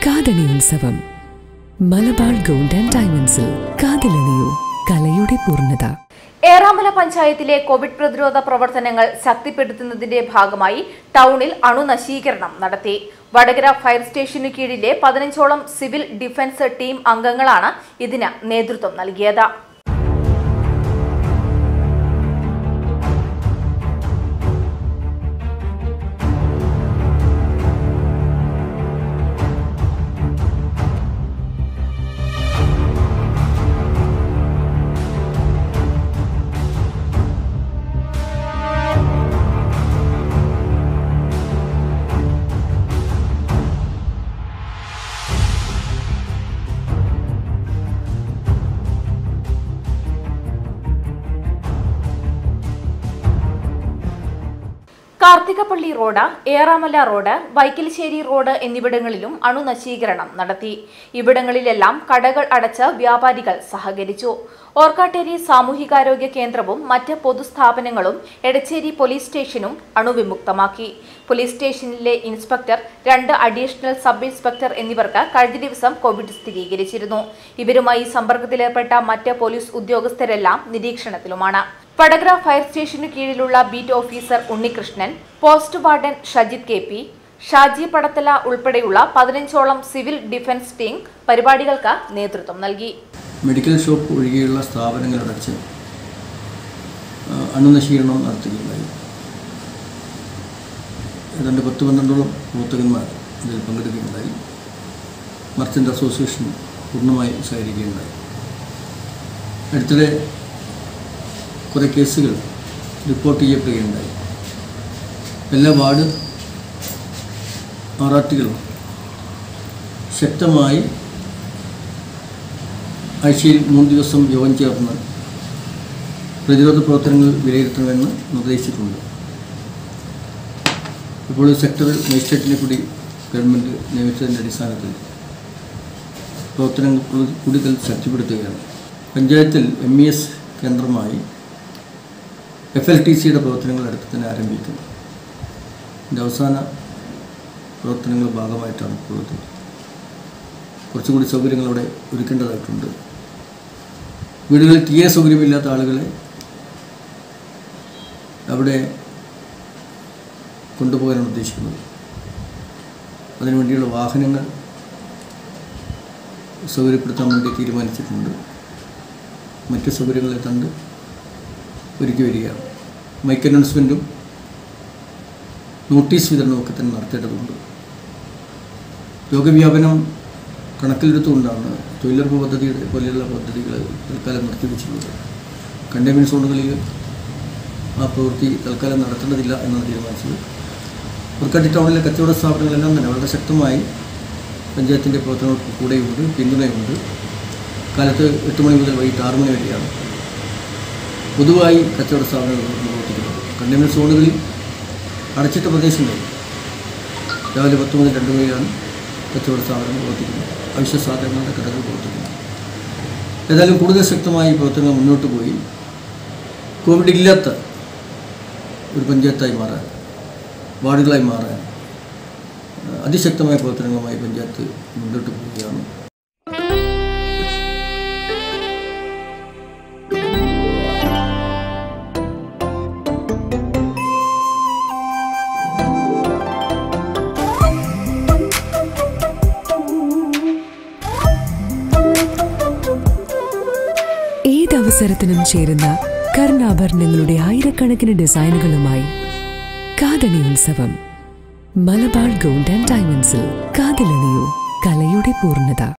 കാതണി ഉത്സവം Malabar gold and ഡയമണ്ട്സിൽ കാതിലണിയൂ കലയുടെ പൂർണ്ണത ഏറാമല പഞ്ചായത്തിലെ കോവിഡ് പ്രതിരോധ പ്രവർത്തനങ്ങൾ ശക്തിപ്പെടുത്തുന്നതിന്റെ ഭാഗമായി ടൗണിൽ അണുനശീകരണം നടത്തി വടകര ഫയർ സ്റ്റേഷനു കീഴിലെ പതിനഞ്ചോളം സിവിൽ ഡിഫൻസ് ടീം അംഗങ്ങളാണ് ഇതിന് നേതൃത്വം നൽകിയത് Karthikappally road Eramala road Vaikkalsseri road എന്നിവിടങ്ങളിലും അണുനശീകരണം നടത്തി ഇവിടങ്ങളിലെല്ലാം കടകൾ അടച്ച് വ്യാപാരികൾ സഹകരിച്ചു ഓർക്കാട്ടേരി സാമൂഹികാരോഗ്യ കേന്ദ്രവും മറ്റ് പൊതുസ്ഥാപനങ്ങളും എടച്ചേരി പോലീസ് സ്റ്റേഷനും അണുവിമുക്തമാക്കി പോലീസ് സ്റ്റേഷനിലെ ഇൻസ്പെക്ടർ രണ്ട് അഡീഷണൽ സബ് ഇൻസ്പെക്ടർ എന്നിവർക്ക് കഴിഞ്ഞ ദിവസം കോവിഡ് സ്ഥിരീകരിച്ചിരുന്നു ഇവരുമായി സമ്പർക്കത്തിലേർപ്പെട്ട മറ്റ് പോലീസ് ഉദ്യോഗസ്ഥരെല്ലാം നിരീക്ഷണത്തിലുമാണ് വടകര ഫയർ സ്റ്റേഷനു കീഴിലുള്ള beat officer Unnikrishnan post warden Shajith K P Shaji Padathala ഉൾപ്പെടെയുള്ള പതിനഞ്ചോളം സിവിൽ ഡിഫൻസ് ടീം പരിപാടികൾക്ക് നേതൃത്വം നൽകി മെഡിക്കൽ ഷോപ്പ് ഒഴികെയുള്ള സ്ഥാപനങ്ങളടച്ച് ആ, അണുനശീകരണം നടത്തുകയുണ്ടായി ഏതാണ്ട് പത്ത് പന്ത്രണ്ടോളം പ്രവർത്തകന്മാർ ഇതിൽ പങ്കെടുക്കുകയുണ്ടായി മർച്ചൻ്റ് അസോസിയേഷൻ പൂർണ്ണമായി സഹകരിക്കുകയുണ്ടായി അടുത്തിടെ കുറേ കേസുകൾ റിപ്പോർട്ട് ചെയ്യപ്പെടുകയുണ്ടായി എല്ലാ വാർഡ് ആർ ആർ ടികളും ശക്തമായി ആഴ്ചയിൽ മൂന്ന് ദിവസം യോഗം ചേർന്ന് പ്രതിരോധ പ്രവർത്തനങ്ങൾ വിലയിരുത്തണമെന്ന് നിർദ്ദേശിച്ചിട്ടുണ്ട് ഇപ്പോൾ സെക്ടർ മജിസ്ട്രേറ്റിനെ കൂടി ഗവൺമെൻറ് നിയമിച്ചതിൻ്റെ അടിസ്ഥാനത്തിൽ പ്രവർത്തനങ്ങൾ കൂടുതൽ- കൂടുതൽ ശക്തിപ്പെടുത്തുകയാണ് പഞ്ചായത്തിൽ എം ഇ എസ് കേന്ദ്രമായി എഫ് എൽ ടി സിയുടെ പ്രവർത്തനങ്ങൾ അടുത്ത് തന്നെ ആരംഭിക്കും ഇതിൻ്റെ അവസാന പ്രവർത്തനങ്ങളുടെ ഭാഗമായിട്ടാണ് ഇപ്പോൾ ഇത് കുറച്ചുകൂടി സൗകര്യങ്ങൾ അവിടെ ഒരുക്കേണ്ടതായിട്ടുണ്ട് വീടുകളിൽ തീരെ സൗകര്യമില്ലാത്ത ആളുകളെ അവിടെ കൊണ്ടുപോകാനാണ് ഉദ്ദേശിക്കുന്നത് അതിനുവേണ്ടിയുള്ള വാഹനങ്ങൾ സൗകര്യപ്പെടുത്താൻ വേണ്ടി തീരുമാനിച്ചിട്ടുണ്ട് മറ്റ് സൗകര്യങ്ങളെ കണ്ട് ഒരുക്കി വരികയാണ് മൈക്ക് അനൗൺസ്മെൻറ്റും നോട്ടീസ് വിതരണമൊക്കെ തന്നെ നടത്തേണ്ടതുണ്ട് രോഗവ്യാപനം കണക്കിലെടുത്തുകൊണ്ടാണ് തൊഴിലുറപ്പ് പദ്ധതിയുടെ പോലെയുള്ള പദ്ധതികൾ തൽക്കാലം നിർത്തിവെച്ചിട്ടുള്ളത് കണ്ടെയ്ൻമെൻറ്റ് സോണുകളിൽ ആ പ്രവൃത്തി തൽക്കാലം നടത്തേണ്ടതില്ല എന്നാണ് തീരുമാനിച്ചത് ഉൾക്കാട്ടി ടൗണിലെ കച്ചവട സ്ഥാപനങ്ങളെല്ലാം തന്നെ വളരെ ശക്തമായി പഞ്ചായത്തിൻ്റെ പ്രവർത്തനങ്ങൾക്ക് കൂടെയുണ്ട് പിന്തുണയുണ്ട് കാലത്ത് എട്ട് മണി മുതൽ വൈകിട്ട് ആറ് മണി വരെയാണ് പൊതുവായി കച്ചവട സ്ഥാപനങ്ങൾ പ്രവർത്തിക്കുന്നത് കണ്ടെയ്ൻമെൻറ്റ് സോണുകളിൽ അടച്ചിട്ട പ്രദേശങ്ങളിൽ രാവിലെ പത്ത് മുതൽ രണ്ട് മണിയാണ് കച്ചവട സ്ഥാപനങ്ങൾ പ്രവർത്തിക്കുന്നത് അവശ്യ സാധനങ്ങളുടെ കടകൾ പ്രവർത്തിക്കുന്നത് ഏതായാലും കൂടുതൽ ശക്തമായി പ്രവർത്തനങ്ങൾ മുന്നോട്ട് പോയി കോവിഡ് ഇല്ലാത്ത ഒരു പഞ്ചായത്തായി മാറാൻ വാർഡുകളായി മാറാൻ ആ, അതിശക്തമായ പ്രവർത്തനങ്ങളുമായി പഞ്ചായത്ത് മുന്നോട്ട് പോവുകയാണ് ഏതവസരത്തിനും ചേരുന്ന കർണാഭരണങ്ങളുടെ ആയിരക്കണക്കിന് ഡിസൈനുകളുമായി കാതണി ഉത്സവം മലബാർ ഗോൾഡ് ആൻഡ് ഡയമണ്ട്സിൽ കാതിലണിയൂ കലയുടെ പൂർണ്ണത